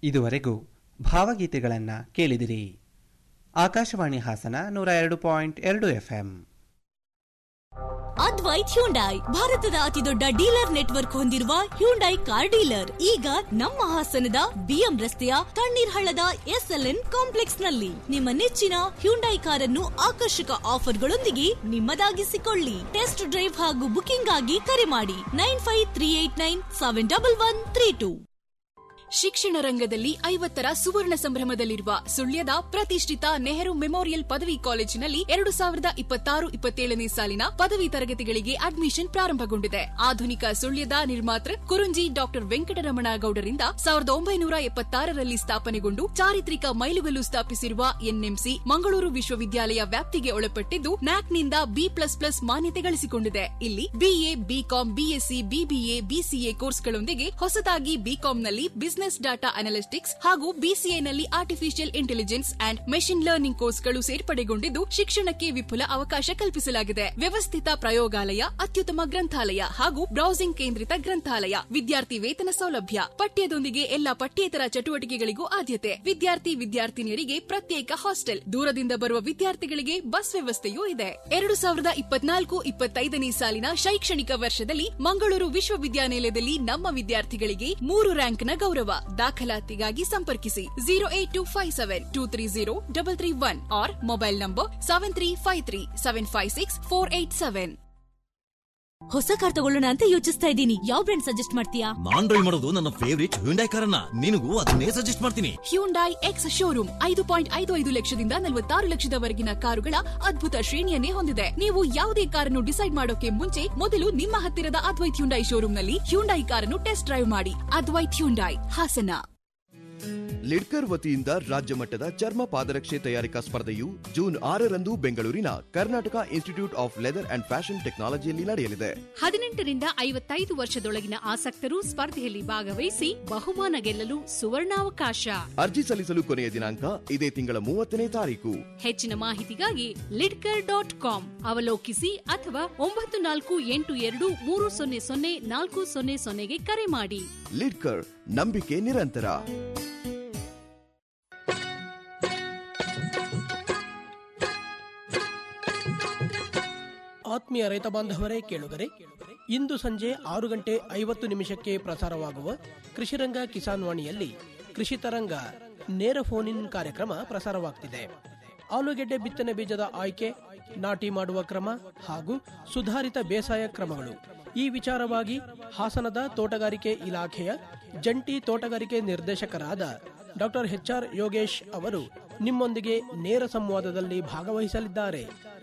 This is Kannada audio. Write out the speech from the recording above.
ಇದುವರೆಗೂ ಭಾವಗೀತೆಗಳನ್ನು ಕೇಳಿದಿರಿ ಆಕಾಶವಾಣಿ ಹಾಸನ ನೂರ ಎರಡು ಪಾಯಿಂಟ್ ಎರಡು ಎಫ್ಎಂ ಅದ್ವೈತ್ ಹ್ಯುಂಡೈ ಭಾರತದ ಅತಿದೊಡ್ಡ ಡೀಲರ್ ನೆಟ್ವರ್ಕ್ ಹೊಂದಿರುವ ಹ್ಯುಂಡೈ ಕಾರ್ ಡೀಲರ್ ಈಗ ನಮ್ಮ ಹಾಸನದ ಬಿಎಂ ರಸ್ತೆಯ ತಣ್ಣೀರ್ ಹಳ್ಳದ ಎಸ್ಎಲ್ಎನ್ ಕಾಂಪ್ಲೆಕ್ಸ್ ನಲ್ಲಿ ನಿಮ್ಮ ನೆಚ್ಚಿನ ಹ್ಯುಂಡೈ ಕಾರನ್ನು ಆಕರ್ಷಕ ಆಫರ್ಗಳೊಂದಿಗೆ ನಿಮ್ಮದಾಗಿಸಿಕೊಳ್ಳಿ ಟೆಸ್ಟ್ ಡ್ರೈವ್ ಹಾಗೂ ಬುಕಿಂಗ್ ಆಗಿ ಕರೆ ಮಾಡಿ nine five three eight nine seven double one three two ಶಿಕ್ಷಣ ರಂಗದಲ್ಲಿ ಐವತ್ತರ ಸುವರ್ಣ ಸಂಭ್ರಮದಲ್ಲಿರುವ ಸುಳ್ಯದ ಪ್ರತಿಷ್ಠಿತ ನೆಹರು ಮೆಮೋರಿಯಲ್ ಪದವಿ ಕಾಲೇಜಿನಲ್ಲಿ ಎರಡು ಸಾವಿರದ ಇಪ್ಪತ್ತಾರು ಇಪ್ಪತ್ತೇಳನೇ ಸಾಲಿನ ಪದವಿ ತರಗತಿಗಳಿಗೆ ಅಡ್ಮಿಷನ್ ಪ್ರಾರಂಭಗೊಂಡಿದೆ ಆಧುನಿಕ ಸುಳ್ಯದ ನಿರ್ಮಾತೃ ಕುರುಂಜಿ ಡಾಕ್ಟರ್ ವೆಂಕಟರಮಣ ಗೌಡರಿಂದ ಸಾವಿರದ ಒಂಬೈನೂರ ಎಪ್ಪತ್ತಾರರಲ್ಲಿ ಸ್ಥಾಪನೆಗೊಂಡು ಚಾರಿತ್ರಿಕ ಮೈಲುಗಲ್ಲು ಸ್ಥಾಪಿಸಿರುವ ಎನ್ಎಂಸಿ ಮಂಗಳೂರು ವಿಶ್ವವಿದ್ಯಾಲಯ ವ್ಯಾಪ್ತಿಗೆ ಒಳಪಟ್ಟಿದ್ದು ನ್ಯಾಕ್ನಿಂದ ಬಿ ಪ್ಲಸ್ ಪ್ಲಸ್ ಮಾನ್ಯತೆ ಗಳಿಸಿಕೊಂಡಿದೆ ಇಲ್ಲಿ BA BCom BSc BBA BCA ಕೋರ್ಸ್ಗಳೊಂದಿಗೆ ಹೊಸದಾಗಿ ಬಿಕಾಂನಲ್ಲಿ ಬಿಸಿನೆಸ್ ಡಾಟಾ ಅನಾಲಿಸ್ಟಿಕ್ಸ್ ಹಾಗೂ ಬಿಸಿಎನಲ್ಲಿ artificial intelligence and machine learning ಕೋರ್ಸ್ಗಳು ಸೇರ್ಪಡೆಗೊಂಡಿದ್ದು ಶಿಕ್ಷಣಕ್ಕೆ ವಿಪುಲ ಅವಕಾಶ ಕಲ್ಪಿಸಲಾಗಿದೆ ವ್ಯವಸ್ಥಿತ ಪ್ರಯೋಗಾಲಯ ಅತ್ಯುತ್ತಮ ಗ್ರಂಥಾಲಯ ಹಾಗೂ ಬ್ರೌಸಿಂಗ್ ಕೇಂದ್ರಿತ ಗ್ರಂಥಾಲಯ ವಿದ್ಯಾರ್ಥಿ ವೇತನ ಸೌಲಭ್ಯ ಪಠ್ಯದೊಂದಿಗೆ ಎಲ್ಲಾ ಪಠ್ಯೇತರ ಚಟುವಟಿಕೆಗಳಿಗೂ ಆದ್ಯತೆ ವಿದ್ಯಾರ್ಥಿ ವಿದ್ಯಾರ್ಥಿನಿಯರಿಗೆ ಪ್ರತ್ಯೇಕ ಹಾಸ್ಟೆಲ್ ದೂರದಿಂದ ಬರುವ ವಿದ್ಯಾರ್ಥಿಗಳಿಗೆ ಬಸ್ ವ್ಯವಸ್ಥೆಯೂ ಇದೆ ಎರಡು ಸಾವಿರದ ಇಪ್ಪತ್ನಾಲ್ಕು ಇಪ್ಪತ್ತೈದನೇ ಸಾಲಿನ ಶೈಕ್ಷಣಿಕ ವರ್ಷದಲ್ಲಿ ಮಂಗಳೂರು ವಿಶ್ವವಿದ್ಯಾನಿಲಯದಲ್ಲಿ ನಮ್ಮ ವಿದ್ಯಾರ್ಥಿಗಳಿಗೆ ಮೂರು ರ್ಯಾಂಕ್ನ ಗೌರವ ದಾಖಲಾತಿಗಾಗಿ ಸಂಪರ್ಕಿಸಿ zero eight two five seven two three zero double three one or mobile number seven three five three seven five six four eight seven ಹೊಸ ಕಾರ್ ತಗೊಳ್ಳೋಣ ಅಂತ ಯೋಚಿಸ್ತಾ ಇದ್ದೀನಿ ಯಾವ ಬ್ರ್ಯಾಂಡ್ ಸಜೆಸ್ಟ್ ಮಾಡ್ತೀಯಾ ನಾನ್ ಡ್ರೈವ್ ಮಾಡೋದು ನನ್ನ ಫೇವರಿಟ್ ಹ್ಯುಂಡೈ ಕಾರನ್ನ ನಿನಗೂ ಅದನ್ನೇ ಸಜೆಸ್ಟ್ ಮಾಡ್ತೀನಿ ಹ್ಯುಂಡೈ ಎಕ್ಸ್ ಶೋರೂಮ್ ಐದು ಪಾಯಿಂಟ್ ಐದು ಐದು ಲಕ್ಷದಿಂದ ನಲವತ್ತಾರು ಲಕ್ಷದವರೆಗಿನ ಕಾರುಗಳ ಅದ್ಭುತ ಶ್ರೇಣಿಯನ್ನೇ ಹೊಂದಿದೆ ನೀವು ಯಾವುದೇ ಕಾರನ್ನು ಡಿಸೈಡ್ ಮಾಡೋಕೆ ಮುಂಚೆ ಮೊದಲು ನಿಮ್ಮ ಹತ್ತಿರದ ಅದ್ವೈತ್ ಹ್ಯುಂಡೈ ಶೋರೂಮ್ನಲ್ಲಿ ಹ್ಯುಂಡೈ ಕಾರನ್ನು ಟೆಸ್ಟ್ ಡ್ರೈವ್ ಮಾಡಿ ಅದ್ವೈತ್ ಹ್ಯುಂಡೈ ಹಾಸನ ಲಿಡ್ಕರ್ ವತಿಯಿಂದ ರಾಜ್ಯ ಮಟ್ಟದ ಚರ್ಮ ಪಾದರಕ್ಷೆ ತಯಾರಿಕಾ ಸ್ಪರ್ಧೆಯು ಜೂನ್ ಆರರಂದು ಬೆಂಗಳೂರಿನ Karnataka institute of leather and fashion ಟೆಕ್ನಾಲಜಿಯಲ್ಲಿ ನಡೆಯಲಿದೆ ಹದಿನೆಂಟರಿಂದ ಐವತ್ತೈದು ವರ್ಷದೊಳಗಿನ ಆಸಕ್ತರು ಸ್ಪರ್ಧೆಯಲ್ಲಿ ಭಾಗವಹಿಸಿ ಬಹುಮಾನ ಗೆಲ್ಲಲು ಸುವರ್ಣಾವಕಾಶ ಅರ್ಜಿ ಸಲ್ಲಿಸಲು ಕೊನೆಯ ದಿನಾಂಕ ಇದೇ ತಿಂಗಳ ಮೂವತ್ತನೇ ತಾರೀಕು ಹೆಚ್ಚಿನ ಮಾಹಿತಿಗಾಗಿ ಲಿಡ್ಕರ್ ಡಾಟ್ ಕಾಮ್ ಅವಲೋಕಿಸಿ ಅಥವಾ ಒಂಬತ್ತು ನಾಲ್ಕು ಎಂಟು ಎರಡು ಮೂರು ಸೊನ್ನೆ ಸೊನ್ನೆ ನಾಲ್ಕು ಸೊನ್ನೆ ಸೊನ್ನೆಗೆ ಕರೆ ಮಾಡಿ ಲಿಡ್ಕರ್ ನಂಬಿಕೆ ನಿರಂತರ ಆತ್ಮೀಯ ರೈತ ಬಾಂಧವರೇ ಕೇಳುಗರೆ ಇಂದು ಸಂಜೆ ಆರು ಗಂಟೆ ಐವತ್ತು ನಿಮಿಷಕ್ಕೆ ಪ್ರಸಾರವಾಗುವ ಕೃಷಿರಂಗ ಕಿಸಾನ್ ವಾಣಿಯಲ್ಲಿ ಕೃಷಿ ತರಂಗ ನೇರ ಫೋನ್ ಇನ್ ಕಾರ್ಯಕ್ರಮ ಪ್ರಸಾರವಾಗ್ತಿದೆ ಆಲೂಗೆಡ್ಡೆ ಬಿತ್ತನೆ ಬೀಜದ ಆಯ್ಕೆ ನಾಟಿ ಮಾಡುವ ಕ್ರಮ ಹಾಗೂ ಸುಧಾರಿತ ಬೇಸಾಯ ಕ್ರಮಗಳು ಈ ವಿಚಾರವಾಗಿ ಹಾಸನದ ತೋಟಗಾರಿಕೆ ಇಲಾಖೆಯ ಜಂಟಿ ತೋಟಗಾರಿಕೆ ನಿರ್ದೇಶಕರಾದ ಡಾಕ್ಟರ್ ಎಚ್ಆರ್ ಯೋಗೇಶ್ ಅವರು ನಿಮ್ಮೊಂದಿಗೆ ನೇರ ಸಂವಾದದಲ್ಲಿ ಭಾಗವಹಿಸಲಿದ್ದಾರೆ